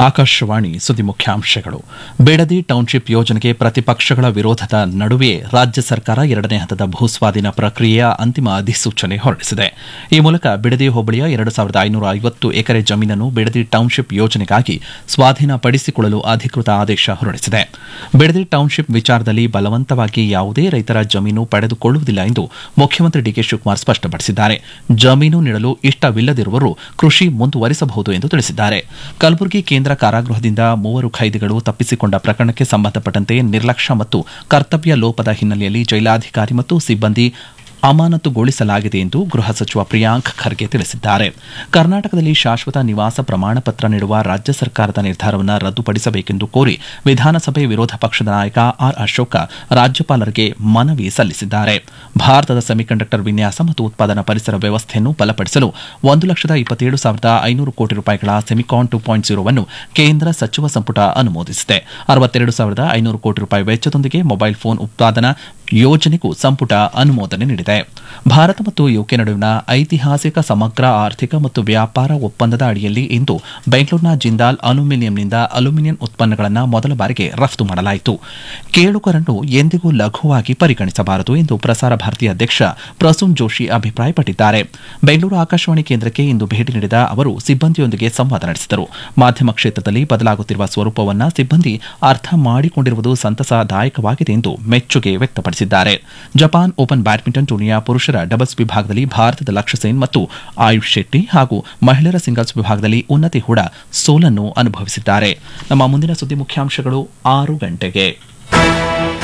ಆಕಾಶವಾಣಿ ಸುದ್ದಿ ಮುಖ್ಯಾಂಶಗಳು ಬೇಡದಿ ಟೌನ್ಶಿಪ್ ಯೋಜನೆಗೆ ಪ್ರತಿಪಕ್ಷಗಳ ವಿರೋಧದ ನಡುವೆ ರಾಜ್ಯ ಸರ್ಕಾರ ಎರಡನೇ ಹಂತದ ಭೂಸ್ವಾಧೀನ ಪ್ರಕ್ರಿಯೆಯ ಅಂತಿಮ ಅಧಿಸೂಚನೆ ಹೊರಡಿಸಿದೆ ಈ ಮೂಲಕ ಬಿಡದಿ ಹೋಬಳಿಯ ಎರಡು ಸಾವಿರದ ಐನೂರ ಐವತ್ತು ಎಕರೆ ಜಮೀನನ್ನು ಬಿಡದಿ ಟೌನ್ಶಿಪ್ ಯೋಜನೆಗಾಗಿ ಸ್ವಾಧೀನಪಡಿಸಿಕೊಳ್ಳಲು ಅಧಿಕೃತ ಆದೇಶ ಹೊರಡಿಸಿದೆ ಬಿಡದಿ ಟೌನ್ಶಿಪ್ ವಿಚಾರದಲ್ಲಿ ಬಲವಂತವಾಗಿ ಯಾವುದೇ ರೈತರ ಜಮೀನು ಪಡೆದುಕೊಳ್ಳುವುದಿಲ್ಲ ಎಂದು ಮುಖ್ಯಮಂತ್ರಿ ಡಿಕೆ ಶಿವಕುಮಾರ್ ಸ್ಪಷ್ಟಪಡಿಸಿದ್ದಾರೆ ಜಮೀನು ನೀಡಲು ಇಷ್ಟವಿಲ್ಲದಿರುವವರು ಕೃಷಿ ಮುಂದುವರಿಸಬಹುದು ಎಂದು ತಿಳಿಸಿದ್ದಾರೆ ಕಲಬುರಗಿ ಕೇಂದ್ರ ಕಾರಾಗೃಹದಿಂದ ಮೂವರು ಖೈದಿಗಳು ತಪ್ಪಿಸಿಕೊಂಡ ಪ್ರಕರಣಕ್ಕೆ ಸಂಬಂಧಪಟ್ಟಂತೆ ನಿರ್ಲಕ್ಷ್ಯ ಮತ್ತು ಕರ್ತವ್ಯ ಲೋಪದ ಹಿನ್ನೆಲೆಯಲ್ಲಿ ಜೈಲಾಧಿಕಾರಿ ಮತ್ತು ಸಿಬ್ಬಂದಿ ಅಮಾನತುಗೊಳಿಸಲಾಗಿದೆ ಎಂದು ಗೃಹ ಸಚಿವ ಪ್ರಿಯಾಂಕ್ ಖರ್ಗೆ ತಿಳಿಸಿದ್ದಾರೆ ಕರ್ನಾಟಕದಲ್ಲಿ ಶಾಶ್ವತ ನಿವಾಸ ಪ್ರಮಾಣ ಪತ್ರ ನೀಡುವ ರಾಜ್ಯ ಸರ್ಕಾರದ ನಿರ್ಧಾರವನ್ನು ರದ್ದುಪಡಿಸಬೇಕೆಂದು ಕೋರಿ ವಿಧಾನಸಭೆ ವಿರೋಧ ಪಕ್ಷದ ನಾಯಕ ಆರ್ ಅಶೋಕ ರಾಜ್ಯಪಾಲರಿಗೆ ಮನವಿ ಸಲ್ಲಿಸಿದ್ದಾರೆ ಭಾರತದ ಸೆಮಿಕಂಡಕ್ಟರ್ ವಿನ್ಯಾಸ ಮತ್ತು ಉತ್ಪಾದನಾ ಪರಿಸರ ವ್ಯವಸ್ಥೆಯನ್ನು ಬಲಪಡಿಸಲು ಒಂದು ಲಕ್ಷದ ಇಪ್ಪತ್ತೇಳು ಸಾವಿರದ ಐನೂರು ಕೋಟಿ ರೂಪಾಯಿಗಳ ಸೆಮಿಕಾನ್ ಟು ಪಾಯಿಂಟ್ ಜೀರೋವನ್ನು ಕೇಂದ್ರ ಸಚಿವ ಸಂಪುಟ ಅನುಮೋದಿಸಿದೆ ಅರವತ್ತೆರಡು ಸಾವಿರದ ಐನೂರು ಕೋಟಿ ರೂಪಾಯಿ ವೆಚ್ಚದೊಂದಿಗೆ ಮೊಬೈಲ್ ಫೋನ್ ಉತ್ಪಾದನಾ ಯೋಜನೆಗೂ ಸಂಪುಟ ಅನುಮೋದನೆ ನೀಡಿದೆ ಭಾರತ ಮತ್ತು ಯುಕೆ ನಡುವಿನ ಐತಿಹಾಸಿಕ ಸಮಗ್ರ ಆರ್ಥಿಕ ಮತ್ತು ವ್ಯಾಪಾರ ಒಪ್ಪಂದದ ಅಡಿಯಲ್ಲಿ ಇಂದು ಬೆಂಗಳೂರಿನ ಜಿಂದಾಲ್ ಅಲ್ಯೂಮಿನಿಯಂನಿಂದ ಅಲ್ಯೂಮಿನಿಯಂ ಉತ್ಪನ್ನಗಳನ್ನು ಮೊದಲ ಬಾರಿಗೆ ರಫ್ತು ಮಾಡಲಾಯಿತು ಕೇಳುಗರನ್ನು ಎಂದಿಗೂ ಲಘುವಾಗಿ ಪರಿಗಣಿಸಬಾರದು ಎಂದು ಪ್ರಸಾರ ಭಾರತಿ ಅಧ್ಯಕ್ಷ ಪ್ರಸೂನ್ ಜೋಶಿ ಅಭಿಪ್ರಾಯಪಟ್ಟಿದ್ದಾರೆ ಬೆಂಗಳೂರು ಆಕಾಶವಾಣಿ ಕೇಂದ್ರಕ್ಕೆ ಇಂದು ಭೇಟಿ ನೀಡಿದ ಅವರು ಸಿಬ್ಬಂದಿಯೊಂದಿಗೆ ಸಂವಾದ ನಡೆಸಿದರು ಮಾಧ್ಯಮ ಕ್ಷೇತ್ರದಲ್ಲಿ ಬದಲಾಗುತ್ತಿರುವ ಸ್ವರೂಪವನ್ನು ಸಿಬ್ಬಂದಿ ಅರ್ಥ ಮಾಡಿಕೊಂಡಿರುವುದು ಸಂತಸದಾಯಕವಾಗಿದೆ ಎಂದು ಮೆಚ್ಚುಗೆ ವ್ಯಕ್ತಪಡಿಸಿದ್ದಾರೆ ಜಪಾನ್ ಓಪನ್ ಬ್ಯಾಡ್ಮಿಂಟನ್ ಟೂರ್ನಿಯ ಪುರುಷರ ಡಬಲ್ಸ್ ವಿಭಾಗದಲ್ಲಿ ಭಾರತದ ಲಕ್ಷ್ಯ ಸೇನ್ ಮತ್ತು ಆಯುಷ್ ಶೆಟ್ಟಿ ಹಾಗೂ ಮಹಿಳೆಯರ ಸಿಂಗಲ್ಸ್ ವಿಭಾಗದಲ್ಲಿ ಉನ್ನತಿ ಹೂಡ ಸೋಲನ್ನು ಅನುಭವಿಸಿದ್ದಾರೆ ನಮ್ಮ ಮುಂದಿನ ಸುದ್ದಿ ಮುಖ್ಯಾಂಶಗಳು ಆರು ಗಂಟೆಗೆ